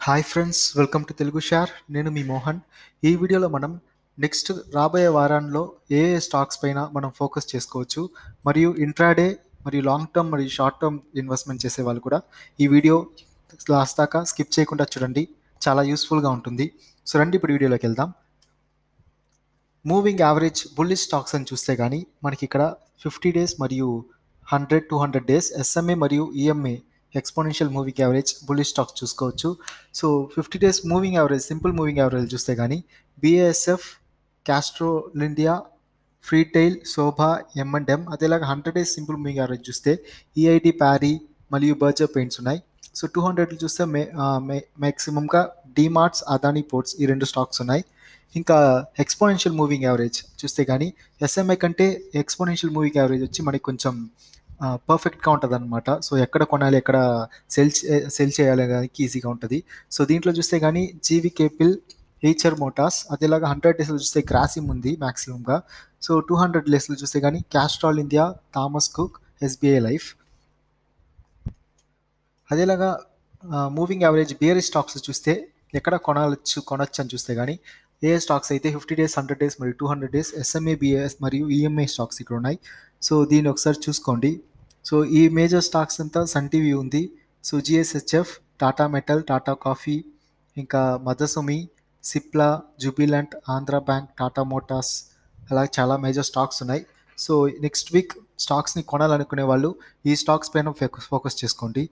hi friends welcome to Telugu share నేను మీ మోహన్ ఈ వీడియోలో మనం నెక్స్ట్ రాబోయే వారాల్లో ఏ ఏ స్టాక్స్ పైన మనం ఫోకస్ చేసుకోవచ్చు మరియు ఇంట్రాడే మరియు లాంగ్ టర్మ్ మరియు షార్ట్ టర్మ్ ఇన్వెస్ట్మెంట్ చేసే వాళ్ళు కూడా ఈ వీడియో లాస్ట్ దాకా స్కిప్ చేయకుండా చూడండి చాలా యూస్ఫుల్గా ఉంటుంది సో రండి ఇప్పుడు వీడియోలోకి వెళ్దాం మూవింగ్ యావరేజ్ బుల్లిష్ స్టాక్స్ అని చూస్తే కానీ మనకి ఇక్కడ ఫిఫ్టీ డేస్ మరియు hundred two hundred days SMA మరియు EMA exponential moving average bullish stocks చూసుకోవచ్చు so fifty days moving average simple moving average చూస్తే కానీ బిఏఎస్ఎఫ్ క్యాస్ట్రో ఇండియా ఫ్రీటైల్ శోభా ఎంఎండ్ఎం అదేలాగా hundred days simple moving average చూస్తే ఈఐటి ప్యారీ మరియు Berger paints ఉన్నాయి so two hundred చూస్తే మే మ్యాక్సిమంగా డిమార్ట్స్ అదానీ పోర్ట్స్ ఈ రెండు స్టాక్స్ ఉన్నాయి ఇంకా ఎక్స్పోనెన్షియల్ మూవింగ్ యావరేజ్ చూస్తే కానీ ఎస్ఎంఐ కంటే ఎక్స్పోనెన్షియల్ మూవింగ్ యావరేజ్ వచ్చి మనకి కొంచెం పర్ఫెక్ట్గా ఉంటుంది అనమాట సో ఎక్కడ కొనాలి ఎక్కడ సెల్ సెల్ చేయాలి దానికి ఈజీగా ఉంటుంది సో దీంట్లో చూస్తే కానీ జీవి కేపిల్ హెచ్ఆర్ మోటార్స్ అదేలాగా హండ్రెడ్ డేస్లో చూస్తే గ్రాసిమ్ ఉంది మ్యాక్సిమంగా సో టూ హండ్రెడ్ డేస్లో చూస్తే కానీ Castrol India Thomas Cook SBI life అదేలాగా మూవింగ్ యావరేజ్ బియర్ స్టాక్స్ చూస్తే ఎక్కడ కొనవచ్చు కొనొచ్చు అని చూస్తే కానీ ఏ స్టాక్స్ అయితే ఫిఫ్టీ డేస్ హండ్రెడ్ డేస్ మరియు two hundred days SMA BS మరియు ఈఎంఐ స్టాక్స్ ఇక్కడ ఉన్నాయి సో దీన్ని ఒకసారి చూసుకోండి సో ఈ మేజర్ స్టాక్స్ అంతా సన్ టీవీ ఉంది so GSHF Tata metal Tata coffee ఇంకా మదసుమి Cipla Jubilant Andhra bank Tata motors అలాగే చాలా మేజర్ స్టాక్స్ ఉన్నాయి సో నెక్స్ట్ వీక్ స్టాక్స్ని కొనాలనుకునే వాళ్ళు ఈ స్టాక్స్ పైన ఫోకస్ చేసుకోండి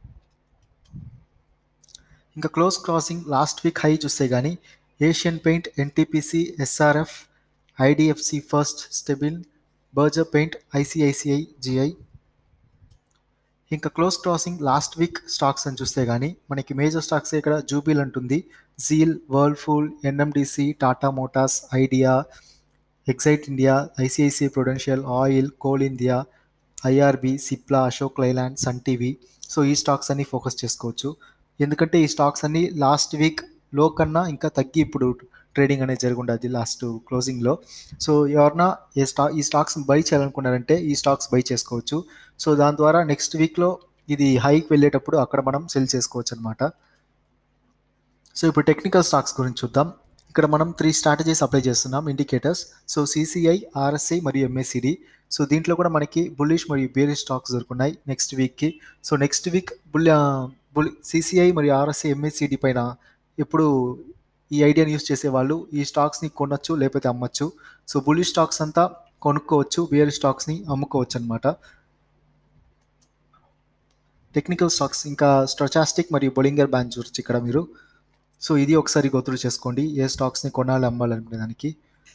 ఇంకా close crossing last week high చూస్తే కానీ Asian paint NTPC SRF IDFC first stable Berger paint ICICI GI ఇంకా close crossing last week stocks అని చూస్తే కానీ మనకి మేజర్ స్టాక్స్ ఇక్కడ జూబిల్ అంటుంది ZEEL Whirlpool NMDC Tata motors Idea Exide India ICICI Prudential oil coal India IRB Cipla Ashok Leyland Sun TV so ఈ stocks అన్ని ఫోకస్ చేసుకోవచ్చు ఎందుకంటే ఈ స్టాక్స్ అన్ని లాస్ట్ వీక్ లో కన్నా ఇంకా తగ్గి ఇప్పుడు ట్రేడింగ్ అనేది జరుగుండదు లాస్ట్ క్లోజింగ్లో సో ఎవరన్నా ఏ స్టా ఈ స్టాక్స్ బై చేయాలనుకున్నారంటే ఈ స్టాక్స్ బై చేసుకోవచ్చు సో దాని ద్వారా నెక్స్ట్ వీక్లో ఇది హైకి వెళ్ళేటప్పుడు అక్కడ మనం సెల్ చేసుకోవచ్చు అనమాట సో ఇప్పుడు టెక్నికల్ స్టాక్స్ గురించి చూద్దాం ఇక్కడ మనం త్రీ స్ట్రాటజీస్ అప్లై చేస్తున్నాం ఇండికేటర్స్ సో సిసిఐ ఆర్ఎస్ఐ మరియు ఎంఎస్సిడి సో దీంట్లో కూడా మనకి బుల్లిష్ మరియు బేరిష్ స్టాక్స్ దొరుకున్నాయి నెక్స్ట్ వీక్కి so next week bull bull CCI మరియు ఆర్ఎస్ఐ ఎంఎస్సిడి పైన ఇప్పుడు ఈ ఐడియాని యూస్ చేసే వాళ్ళు ఈ స్టాక్స్ని కొనొచ్చు లేకపోతే అమ్మచ్చు సో బుల్లిష్ స్టాక్స్ అంతా కొనుక్కోవచ్చు బియర్ స్టాక్స్ని అమ్ముకోవచ్చు అనమాట టెక్నికల్ స్టాక్స్ ఇంకా స్టొచాస్టిక్ మరియు బొలింగర్ బ్యాంక్ చూడొచ్చు ఇక్కడ మీరు సో ఇది ఒకసారి గోతులు చేసుకోండి ఏ స్టాక్స్ని కొనాలి అమ్మాలనుకునే దానికి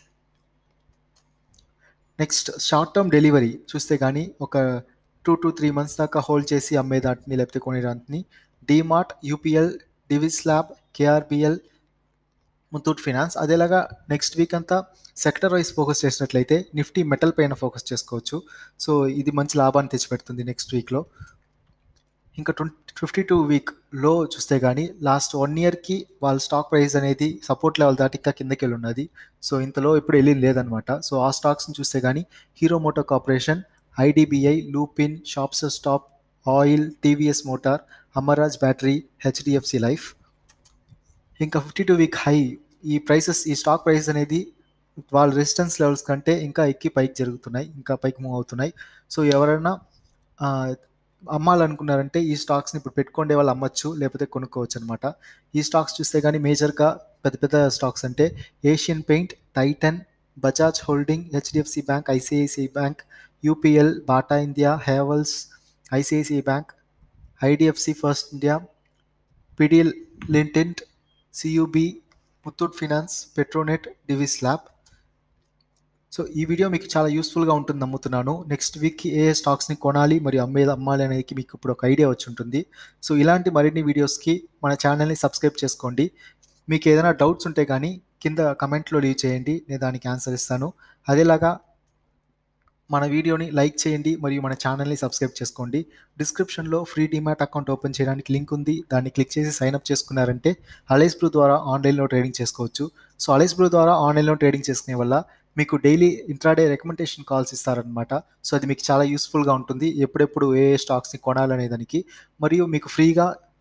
నెక్స్ట్ షార్ట్ టర్మ్ డెలివరీ చూస్తే కానీ ఒక టూ టు త్రీ మంత్స్ దాకా హోల్డ్ చేసి అమ్మే దాటిని లేకపోతే కొనే దాంట్ని DMart UPL Divi's lab KRBL Muthoot finance అదేలాగా నెక్స్ట్ వీక్ అంతా సెక్టర్ వైజ్ ఫోకస్ చేసినట్లయితే నిఫ్టీ మెటల్ పైన ఫోకస్ చేసుకోవచ్చు సో ఇది మంచి లాభాన్ని తెచ్చిపెడుతుంది నెక్స్ట్ వీక్లో ఇంకా ట్వంటీ ఫిఫ్టీ టూ వీక్ లో చూస్తే కానీ లాస్ట్ వన్ ఇయర్కి వాళ్ళ స్టాక్ ప్రైస్ అనేది సపోర్ట్ లెవెల్ దాటి ఇంకా కిందకి వెళ్ళి ఉన్నది సో ఇంతలో ఇప్పుడు వెళ్ళింది లేదనమాట సో ఆ స్టాక్స్ని చూస్తే కానీ Hero motor corporation IDBI Lupin shops stop oil TVS motor Amara Raja battery HDFC life ఇంకా ఫిఫ్టీ టూ వీక్ హై ఈ ప్రైసెస్ ఈ స్టాక్ ప్రైస్ అనేది వాళ్ళ రెసిస్టెన్స్ లెవెల్స్ కంటే ఇంకా ఎక్కి పైకి జరుగుతున్నాయి ఇంకా పైకి మూవ్ అవుతున్నాయి సో ఎవరైనా అమ్మాలనుకున్నారంటే ఈ స్టాక్స్ని ఇప్పుడు పెట్టుకోండే వాళ్ళు అమ్మచ్చు లేకపోతే కొనుక్కోవచ్చు అనమాట ఈ స్టాక్స్ చూస్తే కానీ మేజర్గా పెద్ద పెద్ద స్టాక్స్ అంటే Asian paint Titan Bajaj holding HDFC bank ICICI bank UPL Bata India Havells ICICI bank IDFC first India PDL లింటెంట్ CUB Muthoot finance Petronet Divi's lab so ఈ వీడియో మీకు చాలా యూస్ఫుల్గా ఉంటుంది నమ్ముతున్నాను నెక్స్ట్ వీక్కి ఏ స్టాక్స్ని కొనాలి మరియు అమ్మే అమ్మాలి అనేది మీకు ఇప్పుడు ఒక ఐడియా వచ్చి ఉంటుంది సో ఇలాంటి మరిన్ని వీడియోస్కి మన ఛానల్ని సబ్స్క్రైబ్ చేసుకోండి మీకు ఏదైనా డౌట్స్ ఉంటే కానీ కింద కమెంట్లో లీవ్ చేయండి నేను దానికి ఆన్సర్ ఇస్తాను అదేలాగా మన వీడియోని లైక్ చేయండి మరియు మన ఛానల్ని సబ్స్క్రైబ్ చేసుకోండి డిస్క్రిప్షన్లో ఫ్రీ డిమాట్ అకౌంట్ ఓపెన్ చేయడానికి లింక్ ఉంది దాన్ని క్లిక్ చేసి సైన్అప్ చేసుకున్నారంటే అలైస్ బ్రూ ద్వారా ఆన్లైన్లో ట్రేడింగ్ చేసుకోవచ్చు సో అలైస్ బ్రూ ద్వారా ఆన్లైన్లో ట్రేడింగ్ చేసుకునే వల్ల మీకు డైలీ ఇంట్రాడే రికమెండేషన్ కాల్స్ ఇస్తారనమాట సో అది మీకు చాలా యూస్ఫుల్గా ఉంటుంది ఎప్పుడెప్పుడు ఏ ఏ స్టాక్స్ని కొనాలనే దానికి మరియు మీకు ఫ్రీగా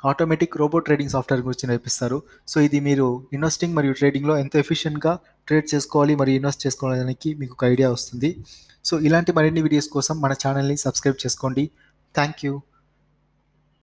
ఆటోమేటిక్ రోబో ట్రేడింగ్ సాఫ్ట్వేర్ గురించి నేర్పిస్తారు సో ఇది మీరు ఇన్వెస్టింగ్ మరియు ట్రేడింగ్లో ఎంత ఎఫిషియెంట్గా ట్రేడ్ చేసుకోవాలి మరియు ఇన్వెస్ట్ చేసుకోవడానికి మీకు ఒక ఐడియా వస్తుంది సో ఇలాంటి మరిన్ని వీడియోస్ కోసం మన ఛానల్ని సబ్స్క్రైబ్ చేసుకోండి థ్యాంక్ యూ